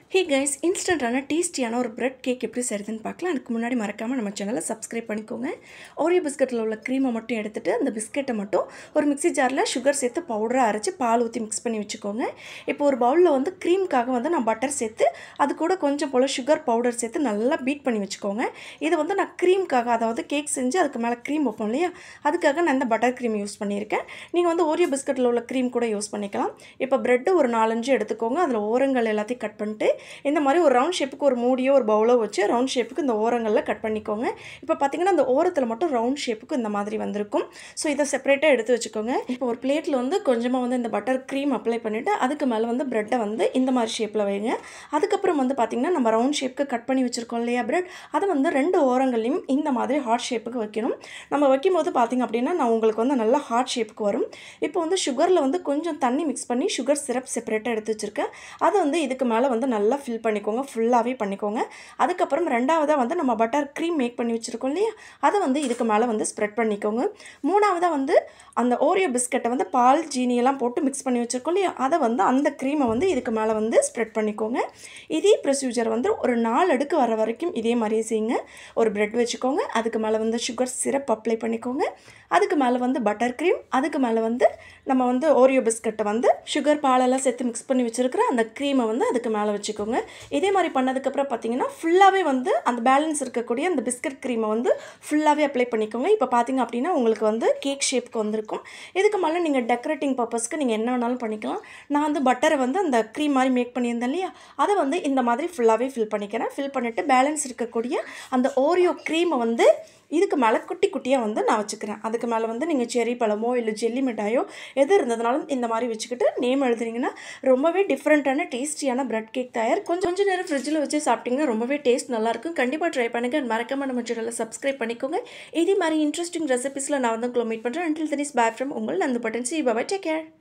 hey guys இன்ஸ்டண்ட்டான டேஸ்டியான ஒரு bread cake எப்படி செய்கிறதுன்னு பார்க்கலாம் அதுக்கு முன்னாடி மறக்காமல் நம்ம சேனலை சப்ஸ்கிரைப் பண்ணிக்கோங்க ஓரியோ பிஸ்கட்டில் உள்ள க்ரீமை மட்டும் எடுத்துகிட்டு அந்த பிஸ்கெட்டை மட்டும் ஒரு மிக்ஸி ஜாரில் சுகர் சேர்த்து பவுடராக அரைச்சி பால் ஊற்றி மிக்ஸ் பண்ணி வச்சுக்கோங்க இப்போ ஒரு பவுலில் வந்து க்ரீம்க்காக வந்து நான் பட்டர் சேர்த்து அது கூட கொஞ்சம் போல் சுகர் பவுடர் சேர்த்து நல்லா பீட் பண்ணி வச்சுக்கோங்க இது வந்து நான் க்ரீம்க்காக அதாவது கேக் செஞ்சு அதுக்கு மேலே க்ரீம் வைப்போம் இல்லையா அதுக்காக நான் இந்த பட்டர் க்ரீம் யூஸ் பண்ணியிருக்கேன் நீங்கள் வந்து ஓரியோ பிஸ்கட்டில் உள்ள க்ரீம் கூட யூஸ் பண்ணிக்கலாம் இப்போ ப்ரெட்டு ஒரு நாலஞ்சு எடுத்துக்கோங்க அதில் ஓரங்கள் எல்லாத்தையும் கட் பண்ணிட்டு இந்த மாதிரி ஒரு ரவுண்ட் ஷேப்புக்கு ஒரு மூடியோ ஒரு பவுலோ வச்சு ரவுண்ட் ஷேப்புக்கு இந்த ஓரங்களில் கட் பண்ணிக்கோங்க இப்போ பார்த்தீங்கன்னா அந்த ஓரத்தில் மட்டும் ரவுண்ட் ஷேப்புக்கு இந்த மாதிரி வந்திருக்கும் ஸோ இதை செப்பரேட்டாக எடுத்து வச்சுக்கோங்க இப்போ ஒரு பிளேட்டில் வந்து கொஞ்சமாக வந்து இந்த பட்டர் க்ரீம் அப்ளை பண்ணிவிட்டு அதுக்கு மேலே வந்து ப்ரெட்டை வந்து இந்த மாதிரி ஷேப்பில் வைங்க அதுக்கப்புறம் வந்து பார்த்திங்கன்னா நம்ம ரவுண்ட் ஷேப்புக்கு கட் பண்ணி வச்சுருக்கோம் இல்லையா ப்ரெட் அதை வந்து ரெண்டு ஓரங்களையும் இந்த மாதிரி ஹார்ட் ஷேப்புக்கு வைக்கணும் நம்ம வைக்கும்போது பார்த்திங்க அப்படின்னா நான் உங்களுக்கு வந்து நல்லா ஹார்ட் ஷேப்புக்கு வரும் இப்போ வந்து சுகரில் வந்து கொஞ்சம் தண்ணி மிக்ஸ் பண்ணி சுகர் சிரப் செப்பரேட்டாக எடுத்து வச்சுருக்கேன் அதை வந்து இதுக்கு மேலே வந்து நல்லா ஃபில் பண்ணிக்கோங்க ஃபுல்லாகவே பண்ணிக்கோங்க அதுக்கப்புறம் ரெண்டாவதாக வந்து நம்ம பட்டர் க்ரீம் மேக் பண்ணி வச்சுருக்கோம் இல்லையா அதை வந்து இதுக்கு மேலே வந்து ஸ்ப்ரெட் பண்ணிக்கோங்க மூணாவதாக வந்து அந்த ஓரியோ பிஸ்கட்டை வந்து பால் ஜீனியெல்லாம் போட்டு மிக்ஸ் பண்ணி வச்சுருக்கோம் இல்லையா அதை வந்து அந்த க்ரீமை வந்து இதுக்கு மேலே வந்து ஸ்ப்ரெட் பண்ணிக்கோங்க இதே ப்ரொசீஜர் வந்து ஒரு நாலு அடுக்கு வர வரைக்கும் இதே மாதிரியே செய்யுங்க ஒரு ப்ரெட் வச்சுக்கோங்க அதுக்கு மேலே வந்து சுகர் சிரப் அப்ளை பண்ணிக்கோங்க அதுக்கு மேலே வந்து பட்டர் க்ரீம் அதுக்கு மேலே வந்து நம்ம வந்து ஓரியோ பிஸ்கட்டை வந்து சுகர் பாலெல்லாம் சேர்த்து மிக்ஸ் பண்ணி வச்சுருக்கிற அந்த க்ரீமை வந்து அதுக்கு மேலே வச்சுக்கோங்க இதே மாதிரி பண்ணதுக்கப்புறம் பார்த்தீங்கன்னா ஃபுல்லாகவே வந்து அந்த பேலன்ஸ் இருக்கக்கூடிய அந்த பிஸ்கட் க்ரீமை வந்து ஃபுல்லாகவே அப்ளை பண்ணிக்கோங்க இப்போ பார்த்தீங்க அப்படின்னா உங்களுக்கு வந்து கேக் ஷேப்புக்கு வந்திருக்கும் இதுக்கு மேலே நீங்கள் டெக்கரேட்டிங் பர்பஸ்க்கு நீங்கள் என்ன வேணாலும் பண்ணிக்கலாம் நான் வந்து பட்டரை வந்து அந்த க்ரீம் மாதிரி மேக் பண்ணியிருந்தேன் இல்லையா அதை வந்து இந்த மாதிரி ஃபுல்லாகவே ஃபில் பண்ணிக்கிறேன் ஃபில் பண்ணிவிட்டு பேலன்ஸ் இருக்கக்கூடிய அந்த ஓரியோ க்ரீமை வந்து இதுக்கு மேலே குட்டி குட்டியாக வந்து நான் வச்சுக்கிறேன் அதுக்கு மேலே வந்து நீங்கள் செரி பழமோ இல்லை ஜெல்லி மிட்டாயோ எது இருந்ததுனாலும் இந்த மாதிரி வச்சுக்கிட்டு நேம் எழுதுனீங்கன்னா ரொம்பவே டிஃப்ரெண்ட்டான டேஸ்டியான பிரெட் கேக் தயார் கொஞ்சம் கொஞ்சம் நேரம் ஃப்ரிட்ஜில் வச்சு சாப்பிட்டிங்கன்னா ரொம்பவே டேஸ்ட் நல்லாயிருக்கும் கண்டிப்பாக ட்ரை பண்ணுங்கள் மறக்காமல் நம்ம சேனலை சப்ஸ்கிரைப் பண்ணிக்கோங்க இதே மாதிரி இன்ட்ரெஸ்டிங் ரெசிபிஸில் நான் வந்து உங்களை மீட் பண்ணுறேன் அண்டில் தனிஸ் பேக் ஃப்ரம் உங்கள் Nandu button see bye take care